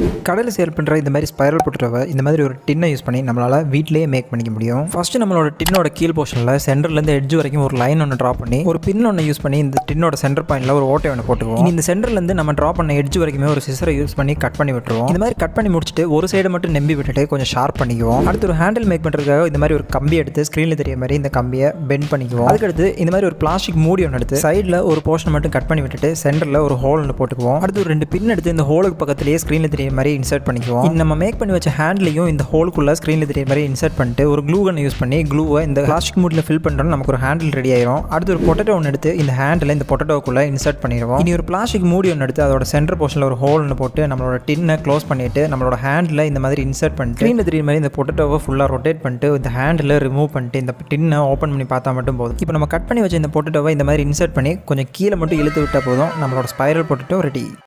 கடையில் சேல் பண்ணுற இந்த மாதிரி ஸ்பைரல் பொட்டேட்டோவை இந்த மாதிரி ஒரு டின்னை யூஸ் பண்ணி நம்மளால் வீட்டிலேயே மேக் பண்ணிக்க முடியும் ஃபஸ்ட்டு நம்மளோட டின்னோட கீழ் போர்ஷனில் சென்டர்லேருந்து எட்ஜ் வரைக்கும் ஒரு லைன் ஒன்று ட்ரா பண்ணி ஒரு பின் ஒன்று யூஸ் பண்ணி இந்த டின்னோட சென்டர் பாயிண்டில் ஒரு ஓட்டை ஒன்று போட்டுக்குவோம் இனி இந்த சென்டர்லேருந்து நம்ம ட்ரா பண்ண எட்ஜ் வரைக்குமே ஒரு சிசரை யூஸ் பண்ணி கட் பண்ணி விட்டுருவோம் இந்த மாதிரி கட் பண்ணி முடிச்சுட்டு ஒரு சைடு மட்டும் நம்பி விட்டுட்டு கொஞ்சம் ஷார்ப் பண்ணிக்குவோம் அடுத்து ஒரு ஹேண்டில் மேக் பண்ணுறதுக்காக இந்த மாதிரி ஒரு கம்பி எடுத்து ஸ்க்ரீனில் தெரிய மாதிரி இந்த கம்பியை பெண்ட் பண்ணிக்குவோம் அதுக்கடுத்து இந்த மாதிரி ஒரு பிளாஸ்டிக் மூடி ஒன்று எடுத்து சைடில் ஒரு போர்ஷன் மட்டும் கட் பண்ணி விட்டுட்டு சென்டரில் ஒரு ஹோல் ஒன்று போட்டுக்குவோம் அடுத்து ஒரு ரெண்டு பின் எடுத்து இந்த ஹோலுக்கு பக்கத்துலேயே ஸ்க்ரீனில் தெரிய மாதிரி இன்சர்ட் பண்ணிக்குவோம் இந்த நம்ம மேக் பண்ணி வச்ச ஹேண்ட்லையும் இந்த ஹோலுக்குள்ள ஸ்க்ரீனில் தெரிய மாதிரி இன்சர்ட் பண்ணிட்டு ஒரு க்ளூ கன் யூஸ் பண்ணி க்ளூவை இந்த பிளாஸ்டிக் மூடில் ஃபில் பண்ணுறோம் நமக்கு ஒரு ஹேண்டில் ரெடி ஆயிரும் அடுத்து ஒரு பொட்டேட்டோ ஒன்று எடுத்து இந்த ஹேண்டில் இந்த பொட்டேட்டோக்குள்ளே இன்சர்ட் பண்ணிடுவோம் இனி ஒரு பிளாஸ்டிக் மூடி ஒன்று எடுத்து அதோட சென்டர் போர்ஷனில் ஒரு ஹோல் ஒன்று போட்டு நம்மளோட டின்னை க்ளோஸ் பண்ணிட்டு நம்மளோட ஹேண்டில் இந்த மாதிரி இன்சர்ட் பண்ணிட்டு ஸ்க்ரீனில் தெரிய மாதிரி இந்த பொட்டேட்டோவை ஃபுல்லாக ரொட்டேட் பண்ணிட்டு இந்த ஹேண்டில் ரிமூவ் பண்ணிட்டு இந்த டின்னை ஓப்பன் பண்ணி பார்த்தா மட்டும் போதும் இப்போ நம்ம கட் பண்ணி வச்ச இந்த பொட்டேட்டோவை இந்த மாதிரி இன்சர்ட் பண்ணி கொஞ்சம் கீழே மட்டும் இழுத்து விட்டால் போதும் நம்மளோட ஸ்பைரல் பொட்டேட்டோ ரெடி